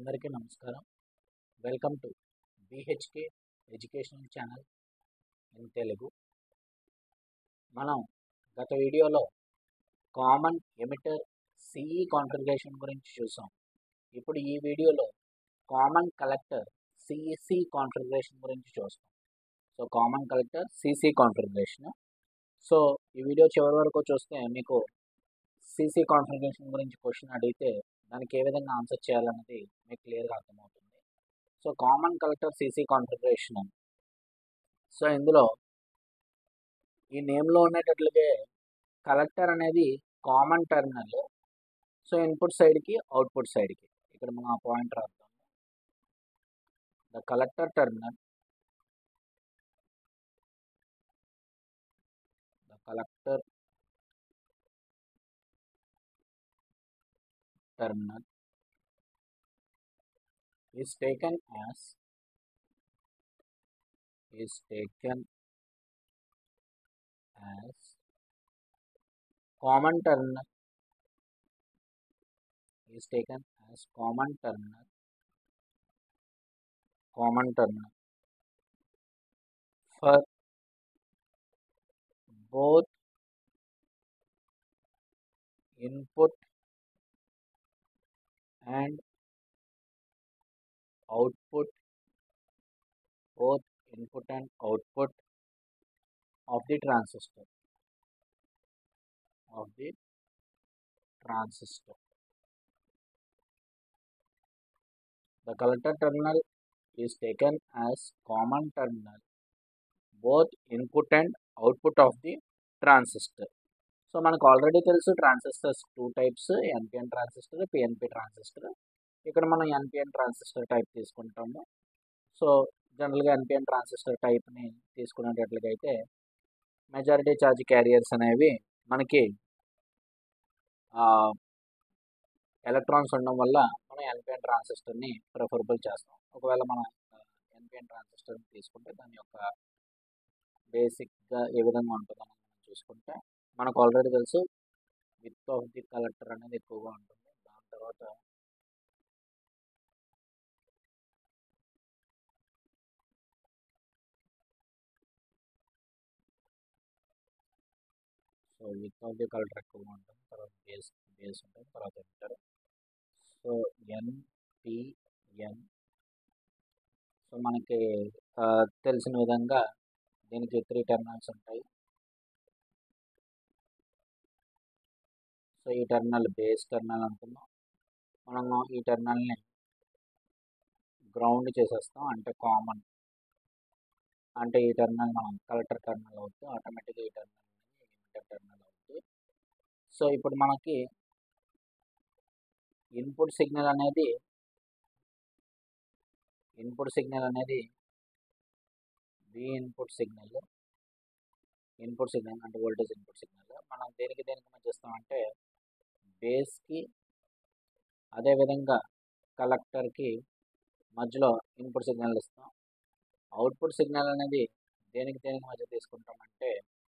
అందరికీ నమస్కారం welcome to BHK educational channel in Telugu మనం గత వీడియోలో కామన్ ఎమిటర్ సిఈ కాన్ఫిగరేషన్ గురించి చూసాం ఇప్పుడు ఈ వీడియోలో కామన్ కలెక్టర్ సిఈసి కాన్ఫిగరేషన్ గురించి చూస్తాం so common collector CC configuration so ఈ వీడియో చివరి వరకు చూస్తే మీకు సిసి కాన్ఫిగరేషన్ గురించి క్వశ్చన్ అడిగితే దానికి ఏ విధంగా ఆన్సర్ చేయాలన్నది మీకు క్లియర్గా అర్థమవుతుంది so common collector CC configuration so ఇందులో ఈ నేమ్లో ఉండేటట్లుగా కలెక్టర్ అనేది కామన్ టెర్మినల్ సో ఇన్పుట్ సైడ్కి అవుట్పుట్ సైడ్కి ఇక్కడ మనం ఆ పాయింట్ రాద్దాం the collector terminal the collector terminal is taken as is taken as common terminal is taken as common terminal common terminal for both input and output both input and output of the transistor of the transistor the collector terminal is taken as common terminal both input and output of the transistor సో మనకు already తెలుసు transistors two types NPN transistor PNP transistor ఇక్కడ మనం NPN transistor type తీసుకుంటాము so జనరల్గా NPN transistor టైప్ని తీసుకునేటట్లుగా అయితే మెజారిటీ ఛార్జ్ క్యారియర్స్ అనేవి మనకి ఎలక్ట్రాన్స్ ఉండడం వల్ల మనం ఎన్పిఎన్ ట్రాన్సిస్టర్ని ప్రిఫరబుల్ చేస్తాం ఒకవేళ మనం ఎన్పిఎన్ ట్రాన్సిస్టర్ని తీసుకుంటే దాని యొక్క బేసిక్గా ఏ విధంగా ఉంటుందో మనం చూసుకుంటే మనకు ఆల్రెడీ తెలుసు విత్ ఆఫ్ ది కలెక్టర్ అనేది ఎక్కువగా ఉంటుంది దాని తర్వాత so with of the collector ఎక్కువగా ఉంటుంది తర్వాత బేస్ బేస్ ఉంటుంది తర్వాత ఇంటర్ సో ఎన్పిఎన్ సో మనకి తెలిసిన విధంగా దీనికి త్రీ టెర్మినల్స్ ఉంటాయి సో ఈ టెర్మినల్ బేస్ టెర్మినల్ అనుకుందాం మనం ఈ టెర్మినల్ని గ్రౌండ్ చేసేస్తాం అంటే కామన్ అంటే ఈ టెర్మినల్ మనం కలెక్టర్ టెర్మినల్ అవుతుంది ఆటోమేటిక్గా ఈ టెర్మినల్ ఎమిటర్ టెర్మినల్ అవుతుంది సో ఇప్పుడు మనకి ఇన్పుట్ సిగ్నల్ అనేది ఇన్పుట్ సిగ్నల్ అనేది B input signal input signal అంటే వోల్టేజ్ ఇన్పుట్ సిగ్నల్ మనం దేనికి దేనికి మధ్య ఇస్తామంటే బేస్కి అదేవిధంగా కలెక్టర్కి మధ్యలో ఇన్పుట్ సిగ్నల్ ఇస్తాం అవుట్పుట్ సిగ్నల్ అనేది దేనికి దేనికి మధ్య తీసుకుంటామంటే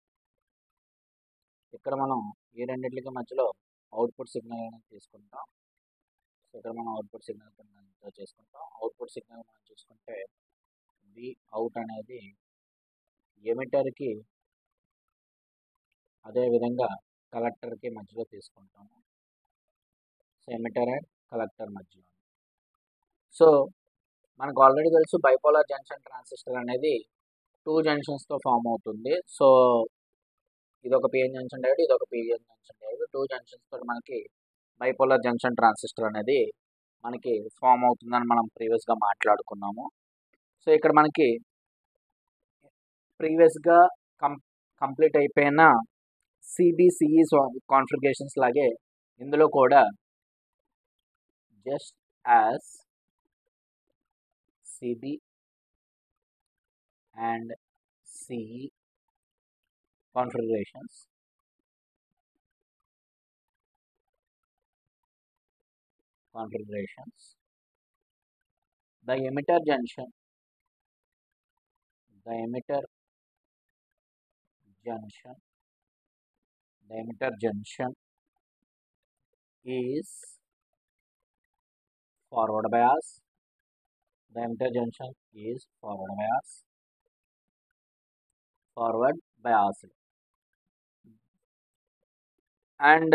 ఇక్కడ మనం ఈ రెండింటికి మధ్యలో అవుట్పుట్ సిగ్నల్ అనేది తీసుకుంటాం సో ఇక్కడ మనం అవుట్పుట్ సిగ్నల్ కింద చేసుకుంటాం అవుట్పుట్ సిగ్నల్ మనం చూసుకుంటే వి అవుట్ అనేది ఎమిటర్కి అదేవిధంగా కలెక్టర్కి మధ్యలో తీసుకుంటాము సో ఎమిటర్ అండ్ కలెక్టర్ మధ్యలో సో మనకు ఆల్రెడీ తెలుసు బైపోలార్ జంక్షన్ ట్రాన్సిస్టర్ అనేది టూ జంక్షన్స్తో ఫామ్ అవుతుంది సో ఇది ఒక పిఎన్ జంక్షన్ డయోడ్ ఇది ఒక పిఎన్ జంక్షన్ డయోడ్ టూ జంక్షన్స్తో మనకి బైపోలార్ జంక్షన్ ట్రాన్సిస్టర్ అనేది మనకి ఫామ్ అవుతుందని మనం ప్రీవియస్గా మాట్లాడుకున్నాము సో ఇక్కడ మనకి ప్రీవియస్గా కం కంప్లీట్ అయిపోయిన సిబిసిఈ కాన్ఫిగరేషన్స్ లాగే ఇందులో కూడా just as CB and CE configurations configurations the emitter junction the emitter junction the emitter junction is forward bias the emitter junction is forward bias forward biased and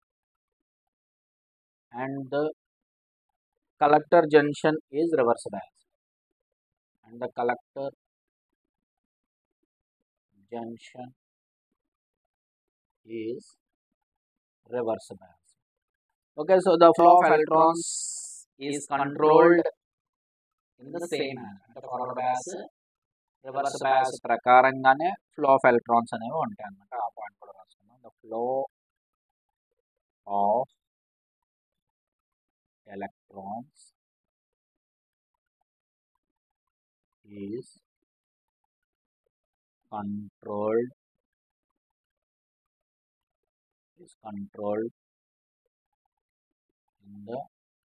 and the collector junction is reverse biased and the collector junction is reverse biased okay so the flow of electrons is controlled in the same manner అంటే forward bias reverse bias ప్రకారంగానే flow of electrons అనేవి ఉంటాయి అన్నమాట ఆ point కూడా రాసుకుందాం the flow of electrons is controlled is controlled in the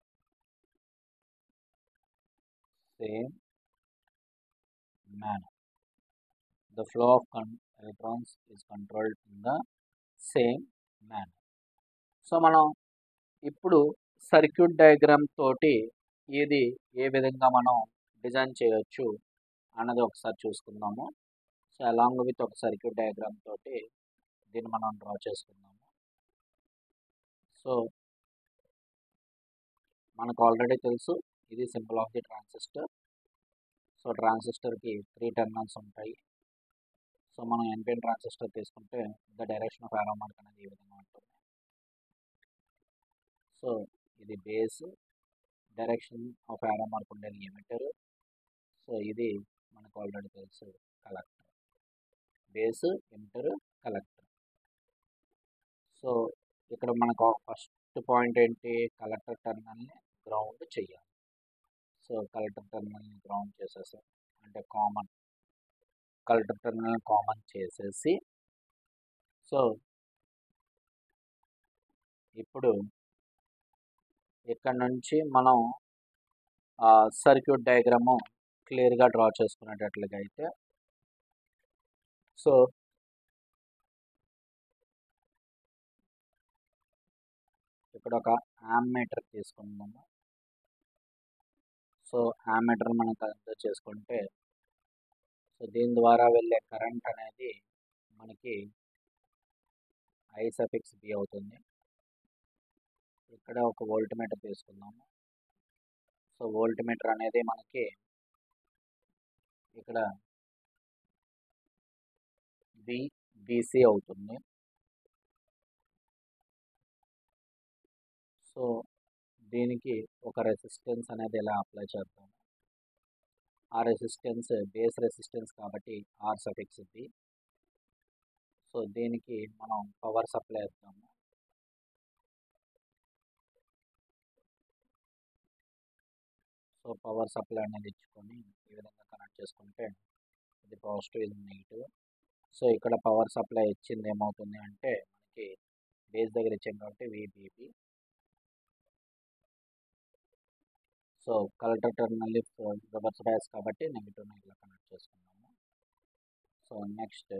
same manner the flow of con- electrons is controlled in the same manner so మనం ఇప్పుడు circuit diagram తోటి ఇది ఏ విధంగా మనం డిజైన్ చేయొచ్చు అన్నది ఒకసారి చూసుకుందాము సో అలాంగ్ విత్ ఒక సర్క్యూట్ డయాగ్రామ్ తోటి దీన్ని మనం డ్రా చేసుకుందాము సో మనకు ఆల్రెడీ తెలుసు ఇది simple of the transistor so ట్రాన్సిస్టర్కి త్రీ టెర్మినల్స్ ఉంటాయి సో మనం ఎన్పిఎన్ ట్రాన్సిస్టర్ తీసుకుంటే the direction of arrow mark అనేది ఈ విధంగా ఉంటుంది సో ఇది base direction of arrow mark ఉండేది ఎమిటర్ సో ఇది మనకు ఆల్రెడీ తెలుసు collector base emitter collector so ఇక్కడ మనకు ఫస్ట్ పాయింట్ ఏంటి కలెక్టర్ టర్మినల్ని గ్రౌండ్ చేయాలి సో కలెక్టర్ టర్మినల్ని గ్రౌండ్ చేసేసాం అంటే కామన్ కలెక్టర్ టర్మినల్ కామన్ చేసేసి సో ఇప్పుడు ఇక్కడ నుంచి మనం సర్క్యూట్ డయాగ్రాము క్లియర్గా డ్రా చేసుకునేటట్లుగా అయితే సో ఇక్కడ ఒక యామ్మీటర్ తీసుకుందాము సో యామ్మీటర్ మనం కన్సిడర్ చేసుకుంటే సో దీని ద్వారా వెళ్ళే కరెంట్ అనేది మనకి ఐ సఫిక్స్ బి అవుతుంది ఇక్కడ ఒక వోల్ట్ మీటర్ తీసుకుందాము సో వోల్ట్ మీటర్ అనేది మనకి ఇక్కడ బి బీసీ అవుతుంది సో దీనికి ఒక రెసిస్టెన్స్ అనేది ఎలా అప్లై చేద్దాం ఆ రెసిస్టెన్స్ బేస్ రెసిస్టెన్స్ కాబట్టి ఆర్ సఫిక్స్ బి సో దీనికి మనం పవర్ సప్లై ఇద్దాము సో పవర్ సప్లై అనేది ఇచ్చుకొని ఈ విధంగా కనెక్ట్ చేసుకుంటే ఇది పాజిటివ్ ఇది నెగిటివ్ సో ఇక్కడ పవర్ సప్లై ఇచ్చింది ఏమవుతుంది అంటే మనకి బేస్ దగ్గర ఇచ్చింది కాబట్టి VBB so collector terminal reverse bias కాబట్టి నెగిటివ్ని ఇలా కనెక్ట్ చేసుకున్నాము సో నెక్స్ట్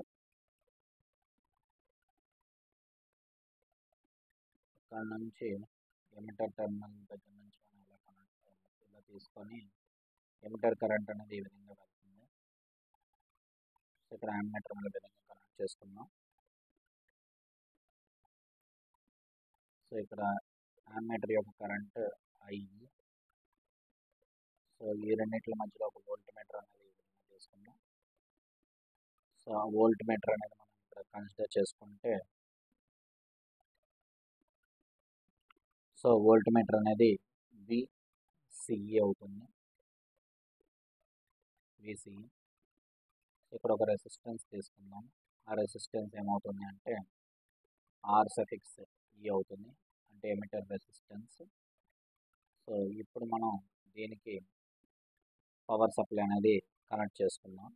ఇక్కడ నుంచి ఎమిటర్ టర్మినల్ దగ్గర నుంచి మనం ఇలా కనెక్ట్ ఇలా తీసుకొని ఎమిటర్ కరెంట్ అనేది ఈ విధంగా వెళ్తుంది సో ఇక్కడ యామ్మీటర్ ఈ విధంగా కనెక్ట్ చేసుకున్నాం సో ఇక్కడ యామ్మీటర్ యొక్క కరెంట్ ఐ సో ఈ రెండింటి మధ్యలో ఒక వోల్ట్ మీటర్ అనేది ఈ విధంగా తీసుకున్నాం సో ఆ వోల్ట్ మీటర్ అనేది మనం ఇక్కడ కన్సిడర్ చేసుకుంటే సో వోల్ట్ మీటర్ అనేది విసిఈ అవుతుంది విసిఈ ఇక్కడ ఒక రెసిస్టెన్స్ తీసుకుందాం ఆ రెసిస్టెన్స్ ఏమవుతుంది అంటే ఆర్ సఫిక్స్ ఈ అవుతుంది అంటే ఎమిటర్ రెసిస్టెన్స్ సో ఇప్పుడు మనం దీనికి పవర్ సప్లై అనేది కనెక్ట్ చేసుకుందాం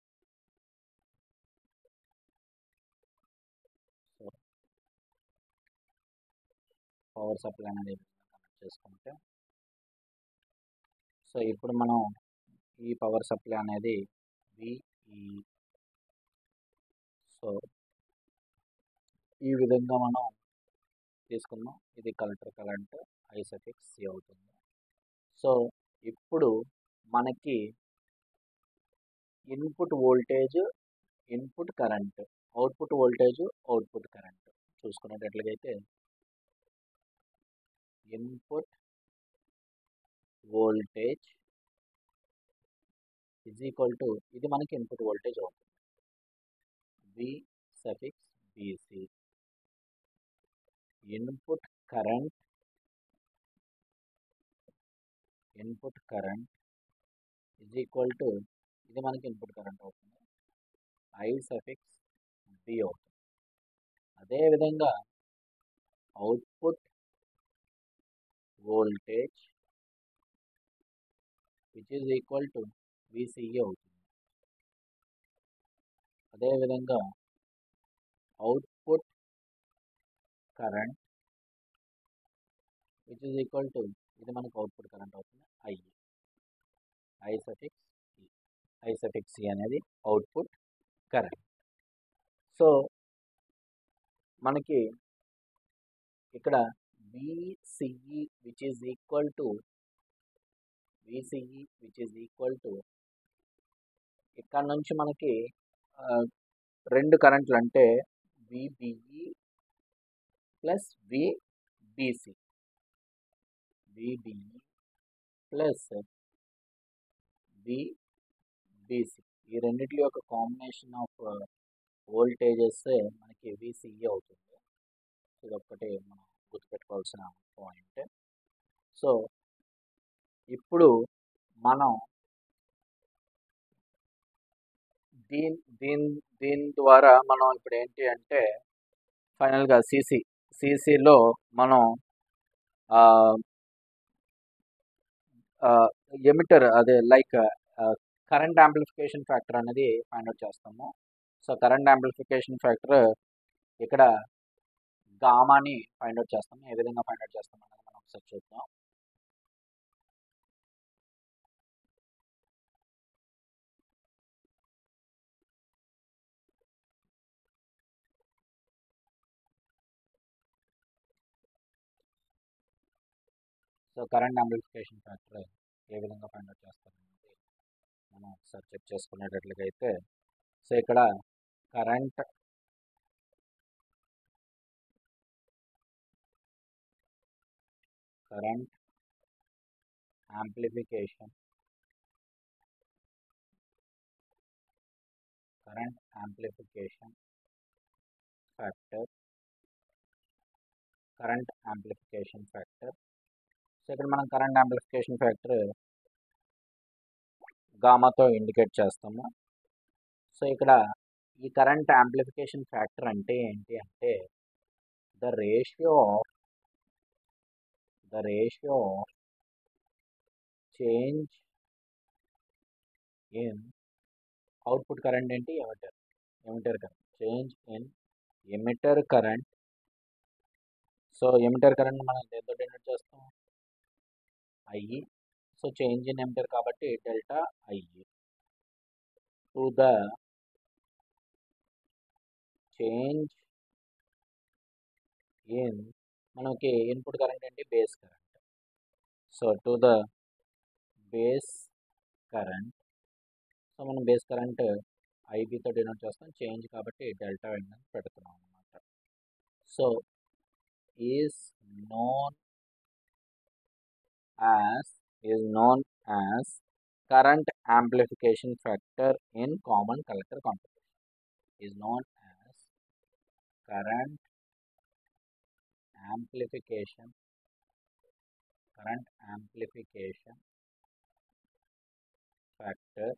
సో పవర్ సప్లై అనేది కనెక్ట్ చేసుకుంటే సో ఇప్పుడు మనం ఈ పవర్ సప్లై అనేది విఈ సో ఈ విధంగా మనం తీసుకుందాం ఇది collector current I suffix C అవుతుంది సో ఇప్పుడు మనకి input voltage input current output voltage output current చూసుకునేటట్లయితే input voltage is equal to ఇది మనకి ఇన్పుట్ వోల్టేజ్ అవుతుంది V suffix BC input current input current is equal to ఇది మనకి input current అవుతుంది ఐ సఫిక్స్ బి అవుతుంది అదేవిధంగా output voltage which is equal to VCE అవుతుంది అదేవిధంగా output current which is equal to ఇది మనకు అవుట్పుట్ కరెంట్ అవుతుంది I I suffix I suffix C అనేది అవుట్పుట్ కరెంట్ సో మనకి ఇక్కడ VCE which is equal to VCE which is equal to ఇక్కడ నుంచి మనకి రెండు కరెంట్లు అంటే VBE plus VBC VBE plus VBC ఈ రెండిటి యొక్క కాంబినేషన్ ఆఫ్ వోల్టేజెస్ మనకి విసిఈ అవుతుంది ఇది ఒక్కటే మనం గుర్తుపెట్టుకోవాల్సిన పాయింట్ సో ఇప్పుడు మనం దీని దీని దీని ద్వారా మనం ఇప్పుడు ఏంటి అంటే ఫైనల్గా సీసీ సీసీలో మనం ఎమిటర్ అదే లైక్ కరెంట్ యాంప్లిఫికేషన్ ఫ్యాక్టర్ అనేది ఫైండ్ అవుట్ చేస్తాము సో కరెంట్ యాంప్లిఫికేషన్ ఫ్యాక్టర్ ఇక్కడ గామాని ఫైండ్ అవుట్ చేస్తాము ఏ విధంగా ఫైండ్ అవుట్ చేస్తాం అనేది మనం ఒకసారి చూద్దాం సో కరెంట్ యాంప్లిఫికేషన్ ఫ్యాక్టర్ ఏ విధంగా ఫైండ్ అవుట్ చేస్తారనేది మనం ఒకసారి చెక్ చేసుకునేటట్లుగా అయితే సో ఇక్కడ current current amplification current amplification factor current amplification factor so ఇక్కడ మనం కరెంట్ యాంప్లిఫికేషన్ ఫ్యాక్టర్ గామాతో ఇండికేట్ చేస్తాము సో ఇక్కడ ఈ కరెంట్ యాంప్లిఫికేషన్ ఫ్యాక్టర్ అంటే ఏంటి అంటే the ratio of the ratio of change in output current ఏంటి emitter emitter current change in emitter current so emitter current మనం దేంతో డినోట్ చేస్తాం I so change in emitter కాబట్టి delta I to the change in మనకి input current ఏంటి base current so to the base current so మనం base current ఐబీతో denote చేస్తాం change కాబట్టి డెల్టా ఎండ్ అని పెడుతున్నాం అనమాట so is known as is known as current amplification factor in common collector competition is known as current amplification current amplification factor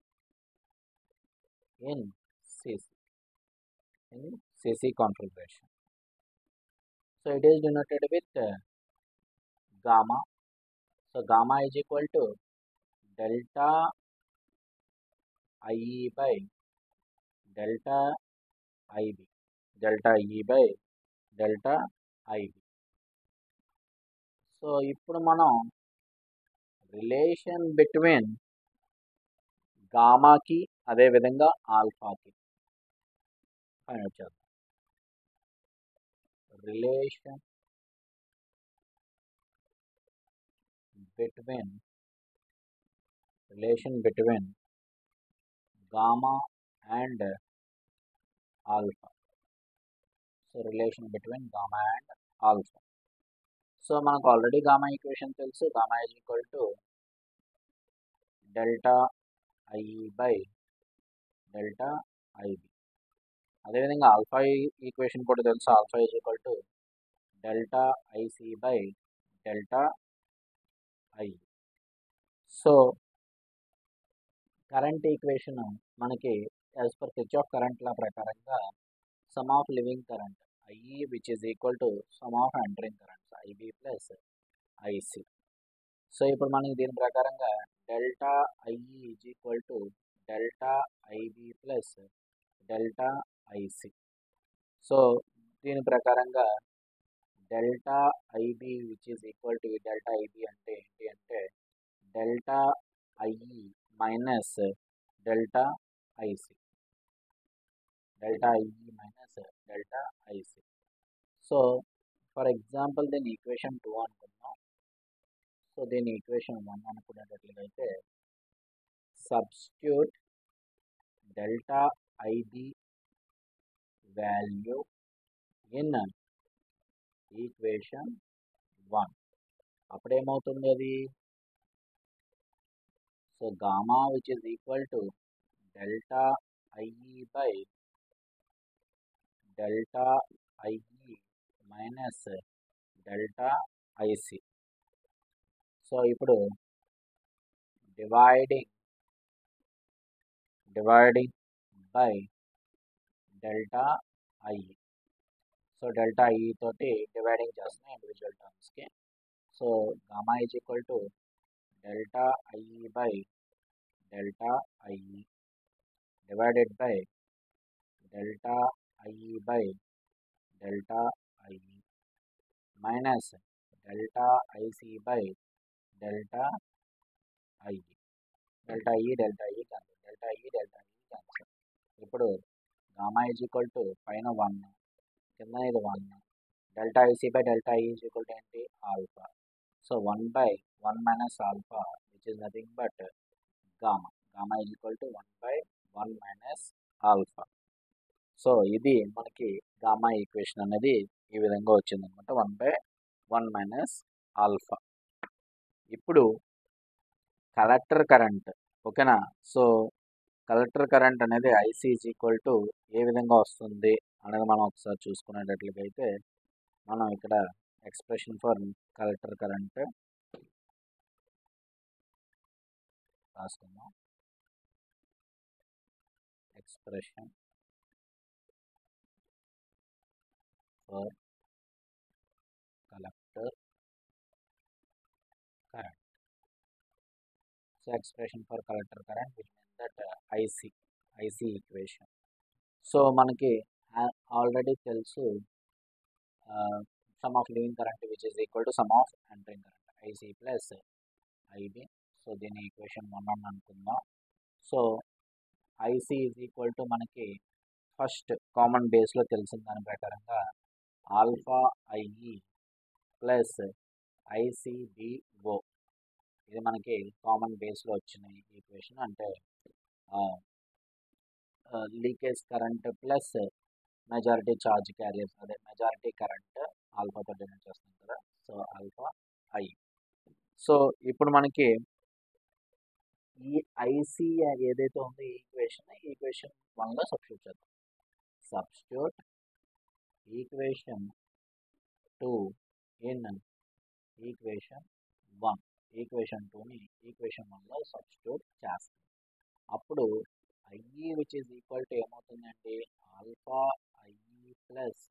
in CC in CC configuration. So it is denoted with uh, gamma. So gamma is equal to delta IE by delta IB. Delta E by delta IB so ఇప్పుడు మనం relation between గామాకి అదేవిధంగా ఆల్ఫాకి find out చేద్దాం relation between relation between gamma and alpha so relation between gamma and alpha so మనకు already gamma equation తెలుసు gamma is equal to delta IE by delta IB అదేవిధంగా alpha equation కూడా తెలుసు alpha is equal to delta IC by delta I so current equation మనకి as per Kirchhoff current law ప్రకారంగా some of leaving current IE which is equal to sum of entering currents IB plus IC so ఇప్పుడు మనకి దీని ప్రకారంగా delta IE is equal to delta IB plus delta IC so దీని ప్రకారంగా delta IB which is equal to delta IB అంటే ఏంటి అంటే delta IE minus delta IC delta IE minus delta IC so for example దీని equation two అనుకుందాం so దీని equation one అనుకునేటట్లయితే substitute delta IB value in equation one అప్పుడేమవుతుంది అది so gamma which is equal to delta IE by delta IE minus delta IC so ఇప్పుడు dividing dividing by delta I so delta I తోటి dividing చేస్తున్నాం individual టర్మ్స్కి so gamma is equal to delta I by delta I divided by delta I by delta I minus delta IC by delta I delta E delta E cancel delta E delta E cancel ఇప్పుడు gamma is equal to పైన one కింద ఇది one delta IC by delta E is equal to ఏంటి alpha so one by one minus alpha which is nothing but gamma gamma is equal to one by one minus alpha so ఇది మనకి gamma equation అనేది ఈ విధంగా వచ్చింది అనమాట one by one minus alpha ఇప్పుడు collector current ఓకేనా so collector current అనేది ఐసీ ఈజ్ ఈక్వల్ టు ఏ విధంగా వస్తుంది అనేది మనం ఒకసారి చూసుకునేటట్లయితే మనం ఇక్కడ ఎక్స్ప్రెషన్ ఫర్ కలెక్టర్ కరెంట్ రాసుకుందాం expression for collector current. So expression for collector current which means that uh, IC, IC equation. So మనకి ఆల్రెడీ తెలుసు sum of leaving current which is equal to sum of entering current IC plus IB so దీని equation one అని అనుకుందాం so IC is equal to మనకి first common బేస్లో తెలిసిన దాని ప్రకారంగా ఆల్ఫా ఐఈ ప్లస్ ఐసిబిఓ ఇది మనకి కామన్ బేస్లో వచ్చిన ఈక్వేషన్ అంటే leakage current plus majority charge carriers అదే మెజారిటీ కరెంట్ ఆల్ఫాతో డినోట్ చేస్తుంది కదా సో ఆల్ఫా ఐ సో ఇప్పుడు మనకి ఈ ఐసి ఏదైతే ఉందో ఈ ఈక్వేషన్ ఈ ఈక్వేషన్ వన్లో సబ్స్టిట్యూట్ చేద్దాం substitute equation two in equation one equation టూని ఈక్వేషన్ వన్లో సబ్స్టిట్యూట్ చేస్తాం అప్పుడు IE which is equal to ఏమవుతుందండి alpha IE plus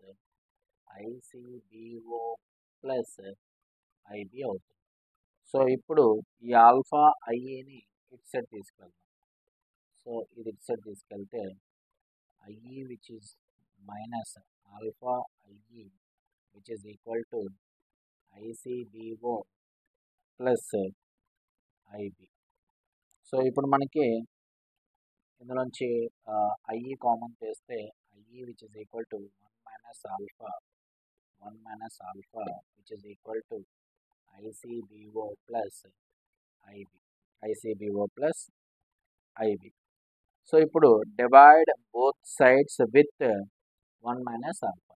ICBO plus IB అవుతుంది సో ఇప్పుడు ఈ ఆల్ఫా ఐఈని ఇట్ సైడ్ తీసుకెళ్దాం సో ఇది ఇట్ సైడ్ తీసుకెళ్తే IE which is minus alpha IE which is equal to ICBO plus IB so ఇప్పుడు మనకి ఇందులోంచి ఐఈ కామన్ చేస్తే IE which is equal to one minus alpha one minus alpha which is equal to ICBO plus IB ICBO plus IB so ఇప్పుడు divide both sides with one minus alpha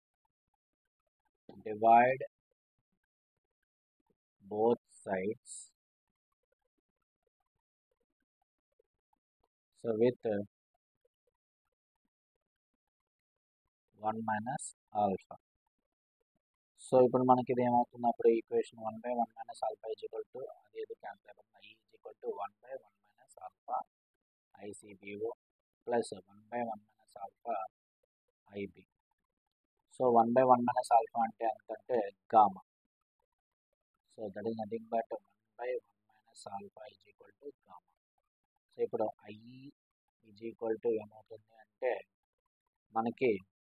divide both sides so with uh, 1 minus alpha so ఇప్పుడు మనకి ఇది ఏమవుతుంది అప్పుడు equation one by one minus alpha is equal to అది ఏదో cancel అయిపోతుంది I is equal to one by one minus alpha ICBO plus one by one minus alpha IB so one by one minus alpha అంటే ఎంతంటే gamma so that is nothing but one by one minus alpha is equal to gamma so ఇప్పుడు I is equal to ఏమవుతుంది అంటే మనకి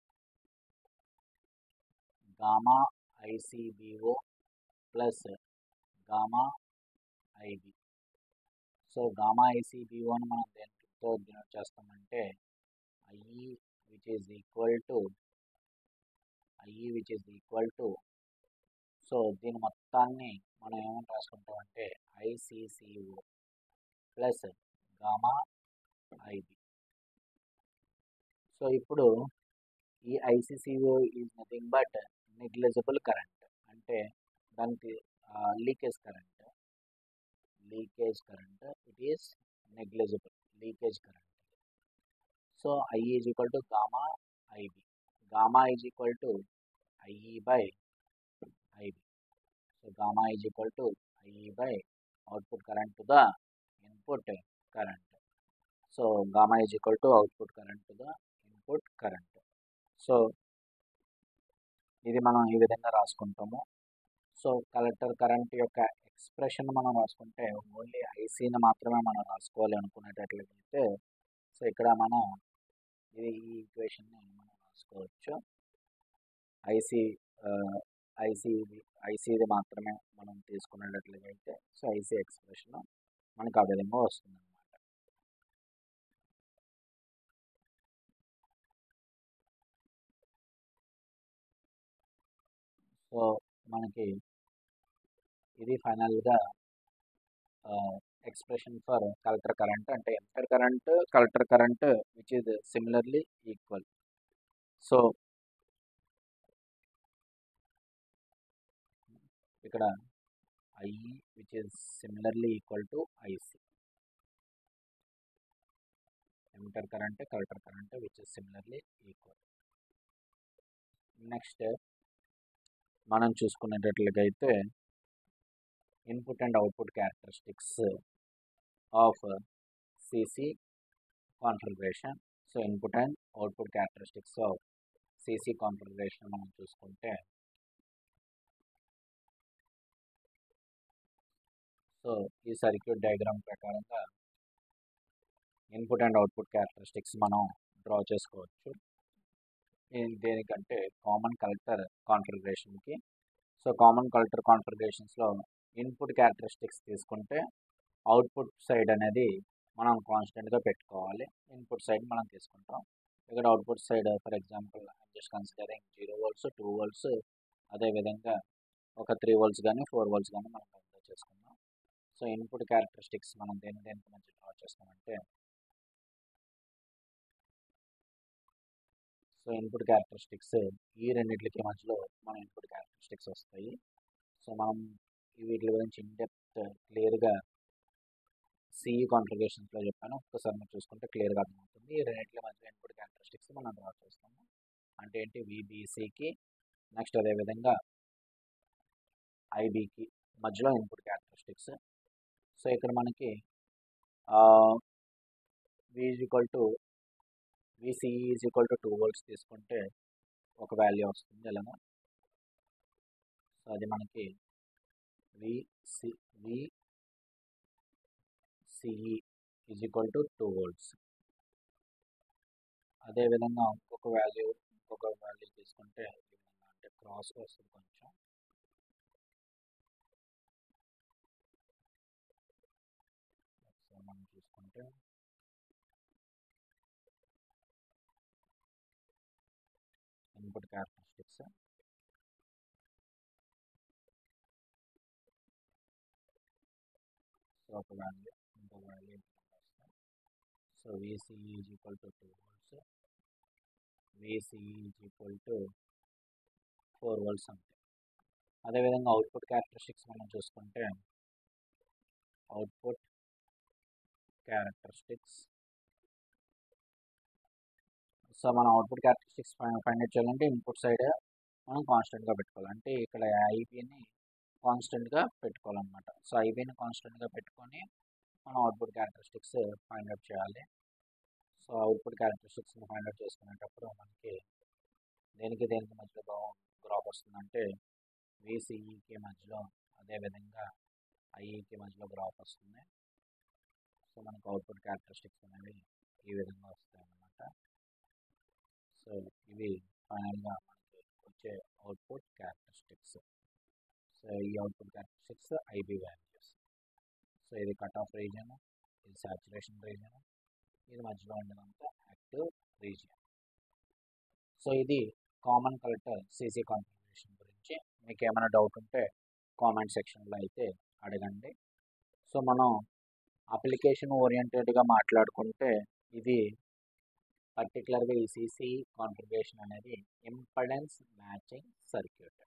gamma ICBO plus gamma IB so gamma ఐసిబిఓని మనం దేనితో denote చేస్తామంటే I which is equal to I which is equal to so దీని మొత్తాన్ని మనం ఏమని రాసుకుంటాం అంటే ICCO plus gamma IB so ఇప్పుడు ఈ ICCO is nothing but negligible current అంటే దానికి leakage current leakage current it is negligible leakage current so I is equal to gamma IB gamma is equal to IE by IB so gamma is equal to IE by output current to the input current so gamma is equal to output current to the input current so ఇది మనం ఈ విధంగా రాసుకుంటాము so collector current యొక్క expression మనం రాసుకుంటే only ఐసీని మాత్రమే మనం రాసుకోవాలి అనుకునేటట్లయితే సో ఇక్కడ మనం ఇది ఈ ఈక్వేషన్ని మనం రాసుకోవచ్చు ఐసీ ఐసీ ఐసీది మాత్రమే మనం తీసుకునేటట్లయితే సో ఐసీ ఎక్స్ప్రెషన్ మనకు ఆ విధంగా వస్తుంది అనమాట సో మనకి ఇది ఫైనల్గా ఎక్స్ప్రెషన్ ఫర్ కలెక్టర్ కరెంట్ అంటే emitter current collector current which is similarly equal so ఇక్కడ I which is similarly equal to IC emitter current collector current which is similarly equal next మనం చూసుకునేటట్లయితే input and output characteristics of CC configuration so input and output characteristics of CC configuration మనం చూసుకుంటే so ఈ circuit diagram ప్రకారంగా input and output characteristics మనం draw చేసుకోవచ్చు దేనికంటే common collector కాన్ఫిగరేషన్కి so common collector కాన్ఫిగరేషన్స్లో ఇన్పుట్ క్యారెక్టరిస్టిక్స్ తీసుకుంటే అవుట్పుట్ సైడ్ అనేది మనం కాన్స్టెంట్గా పెట్టుకోవాలి ఇన్పుట్ సైడ్ మనం తీసుకుంటాం ఇక్కడ output side for example just considering zero volts two volts అదేవిధంగా ఒక త్రీ వోల్ట్స్ కానీ ఫోర్ వోల్ట్స్ కానీ మనం కన్సిడర్ చేసుకుందాం సో ఇన్పుట్ క్యారెక్టరిస్టిక్స్ మనం దేని దేనికి మధ్య డ్రా చేస్తామంటే సో ఇన్పుట్ క్యారెక్టరిస్టిక్స్ ఈ రెండింటికి మధ్యలో మన ఇన్పుట్ క్యారెక్టరిస్టిక్స్ వస్తాయి సో మనం వీటి గురించి ఇన్ డెప్త్ క్లియర్గా సిఈ కాన్ఫిగరేషన్స్లో చెప్పాను ఒక్కసారి మీరు చూసుకుంటే క్లియర్గా అర్థమవుతుంది ఈ రెండింటి మధ్య ఇన్పుట్ క్యారెక్టరిస్టిక్స్ మనం డ్రా చేస్తాము అంటే ఏంటి విబిసికి నెక్స్ట్ అదేవిధంగా ఐబికి మధ్యలో ఇన్పుట్ క్యారెక్టరిస్టిక్స్ సో ఇక్కడ మనకి V is equal to VCE is equal to two volts తీసుకుంటే ఒక వాల్యూ వస్తుంది ఎలాగా సో అది మనకి VC VCE is equal to two volts అదేవిధంగా ఇంకొక వాల్యూ ఇంకొక వాల్యూ తీసుకుంటే ఈ విధంగా అంటే క్రాస్గా వస్తుంది కొంచెం ఒకసారి మనం చూసుకుంటే ఇన్పుట్ క్యారెక్టరిస్టిక్స్ ఒక వాల్యూ ఇంకొక value so VCE is equal to two volts VCE is equal to four volts అంతే అదేవిధంగా అవుట్పుట్ క్యారెక్టరిస్టిక్స్ మనం చూసుకుంటే అవుట్పుట్ క్యారెక్టరిస్టిక్స్ సో మనం అవుట్పుట్ క్యారెక్టరిస్టిక్స్ ఫైండ్ అవుట్ చేయాలంటే ఇన్పుట్ సైడ్ మనం కాన్స్టెంట్గా పెట్టుకోవాలి అంటే ఇక్కడ ఐబీని కాన్స్టెంట్గా పెట్టుకోవాలన్నమాట సో ఐబీని కాన్స్టెంట్గా పెట్టుకొని మనం అవుట్పుట్ క్యారెక్టరిస్టిక్స్ ఫైండ్ అవుట్ చేయాలి సో అవుట్పుట్ క్యారెక్టరిస్టిక్స్ని ఫైండ్ అవుట్ చేసుకునేటప్పుడు మనకి దేనికి దేనికి మధ్యలో గ్రాఫ్ వస్తుందంటే వీసీఈకి మధ్యలో అదేవిధంగా ఐఈకి మధ్యలో గ్రాఫ్ వస్తుంది సో మనకు అవుట్పుట్ క్యారెక్టరిస్టిక్స్ అనేవి ఈ విధంగా వస్తాయి అన్నమాట సో ఇవి ఫైనల్గా మనకి వచ్చే అవుట్పుట్ క్యారెక్టరిస్టిక్స్ సో ఈ output characteristics IB values so ఇది కట్ ఆఫ్ రీజియన్ ఇది సాచురేషన్ రీజియన్ ఇది మధ్యలో ఉండేదంతా యాక్టివ్ రీజియన్ సో ఇది కామన్ కలెక్టర్ సీసీ కాన్ఫిగరేషన్ గురించి మీకు ఏమైనా డౌట్ ఉంటే కామెంట్ సెక్షన్లో అయితే అడగండి సో మనం అప్లికేషన్ ఓరియంటెడ్గా మాట్లాడుకుంటే ఇది పర్టికులర్గా ఈ సీసీ కాన్ఫిగరేషన్ అనేది ఇంపడెన్స్ మ్యాచింగ్ సర్క్యూట్